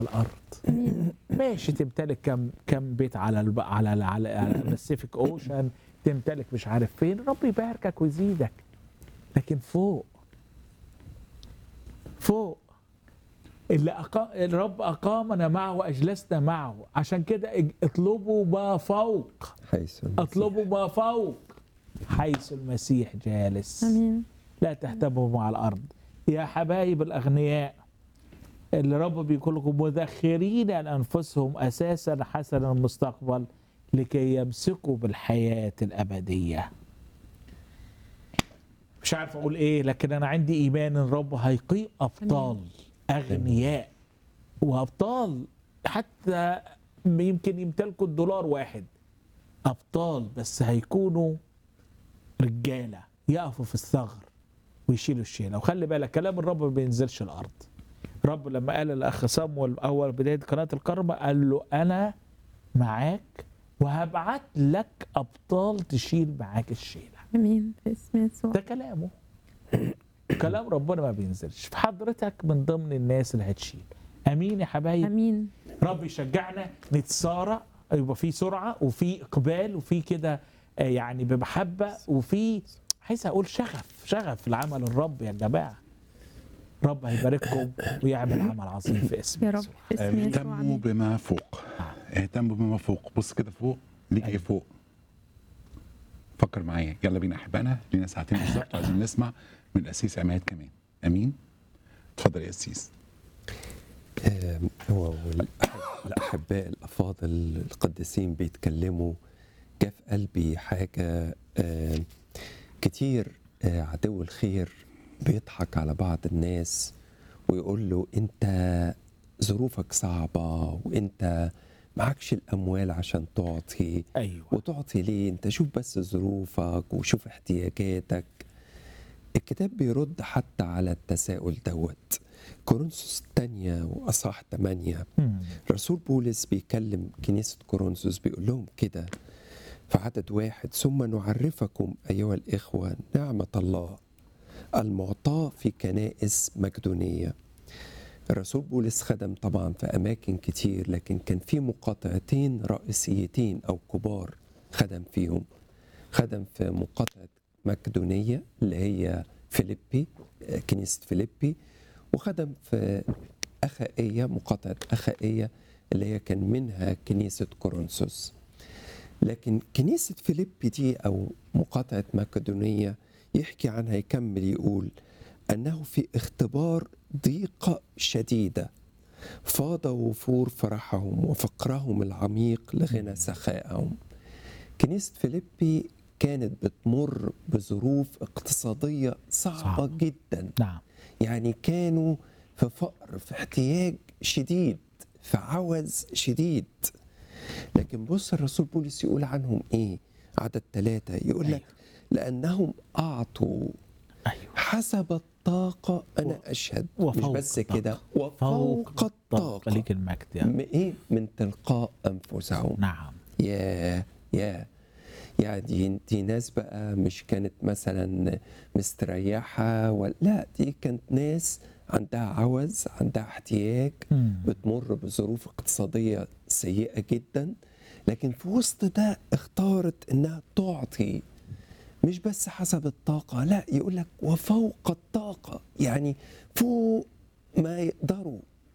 الارض ماشي تمتلك كم كم بيت على الب... على ال- على على الباسيفيك اوشن تمتلك مش عارف فين ربي يباركك ويزيدك لكن فوق فوق اللي أقام الرب اقامنا معه واجلسنا معه عشان كده اج- اطلبوا ما فوق حيث المسيح. اطلبوا ما فوق حيث المسيح جالس امين لا تهتموا مع الارض يا حبايب الاغنياء اللي رب بيقول لكم مذخرين لانفسهم اساسا حسنا المستقبل لكي يمسكوا بالحياه الابديه مش عارف اقول ايه لكن انا عندي ايمان ان الرب هيقيم ابطال اغنياء وابطال حتى يمكن يمتلكوا الدولار واحد ابطال بس هيكونوا رجاله يقفوا في الثغر ويشيلوا الشيله وخلي بالك كلام الرب ما بينزلش الارض الرب لما قال الاخ صمويل اول بدايه قناه الكرمه قال له انا معاك وهبعت لك ابطال تشيل معاك الشيله امين في اسم يسوع ده كلامه كلام ربنا ما بينزلش فحضرتك من ضمن الناس اللي هتشيل امين يا حبايب امين رب يشجعنا نتسارع يبقى في سرعه وفي اقبال وفي كده آه، يعني بمحبه وفي عايز اقول شغف شغف لعمل الرب يا جماعه رب هيبارككم ويعمل عمل عظيم في اسم يا رب يسوع. في اسم يسوع اهتموا امين بما فوق اهتموا بما فوق بص كده فوق ليك ايه أيوة. فوق فكر معايا يلا بينا احبائنا لينا ساعتين بالظبط وعايزين نسمع من الاسيس عماد كمان امين اتفضل يا اسيس آم، هو والأح- الأحباء الأفاضل القديسين بيتكلموا جه في قلبي حاجة آم، كتير آه، عدو الخير بيضحك على بعض الناس ويقول له أنت ظروفك صعبة وأنت معكش الأموال عشان تعطي ايوه وتعطي ليه انت شوف بس ظروفك وشوف احتياجاتك الكتاب بيرد حتى على التساؤل دوت كورنثوس الثانية وأصحاح 8 مم. رسول بولس بيكلم كنيسة كورنثوس بيقول لهم كده في عدد واحد ثم نعرفكم أيها الإخوة نعمة الله المعطاة في كنائس مقدونية الرسول بولس خدم طبعا في أماكن كتير لكن كان في مقاطعتين رئيسيتين أو كبار خدم فيهم خدم في مقاطعة مقدونية اللي هي فيليبي آه، كنيسة فيليبي وخدم في أخائية مقاطعة أخائية اللي هي كان منها كنيسة كورنثوس لكن كنيسة فيليبي دي أو مقاطعة مقدونية يحكي عنها يكمل يقول أنه في اختبار ضيقة شديدة فاض وفور فرحهم وفقرهم العميق لغنى سخائهم كنيسة فيليبي كانت بتمر بظروف اقتصادية صعبة, صعبة. صعبة. جدا نعم يعني كانوا في فقر في احتياج شديد في عوز شديد لكن بص الرسول بولس يقول عنهم ايه عدد ثلاثة يقول لك لأنهم أعطوا ايوه حسب الطاقة أنا أشهد مش وفوق بس الطاقة. كده وفوق الطاقة ليك المجد يا م- إيه من تلقاء أنفسهم نعم يا يا يعني دي, دي ناس بقى مش كانت مثلا مستريحة ولا لا دي كانت ناس عندها عوز عندها احتياج مم. بتمر بظروف اقتصادية سيئة جدا لكن في وسط ده اختارت انها تعطي مش بس حسب الطاقة لا يقول لك وفوق الطاقة يعني فوق ما يقدروا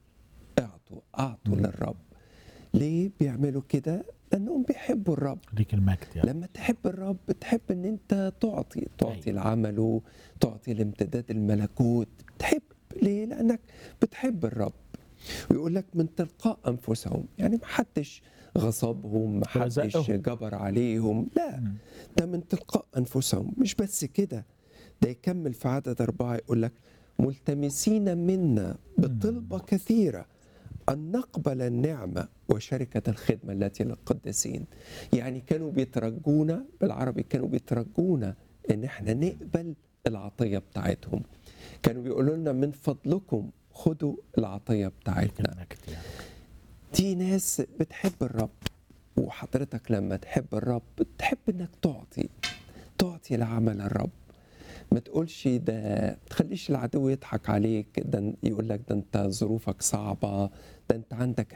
اعطوا اعطوا للرب ليه بيعملوا كده لانهم بيحبوا الرب ليك المجد يا لما تحب الرب تحب ان انت تعطي تعطي أيوة. لعمله تعطي لامتداد الملكوت تحب ليه لانك بتحب الرب ويقول لك من تلقاء انفسهم يعني محدش غصبهم محدش رزقهم. جبر عليهم لا مم. ده من تلقاء انفسهم مش بس كده ده يكمل في عدد أربعة يقول لك ملتمسين منا بطلبة كثيرة أن نقبل النعمة وشركة الخدمة التي للقديسين يعني كانوا بيترجونا بالعربي كانوا بيترجونا إن احنا نقبل العطية بتاعتهم كانوا بيقولوا لنا من فضلكم خدوا العطية ليك بتاعتنا المجد يا دي ناس بتحب الرب وحضرتك لما تحب الرب تحب انك تعطي تعطي لعمل الرب ما تقولش ده ما تخليش العدو يضحك عليك ده يقول لك ده انت ظروفك صعبه ده انت عندك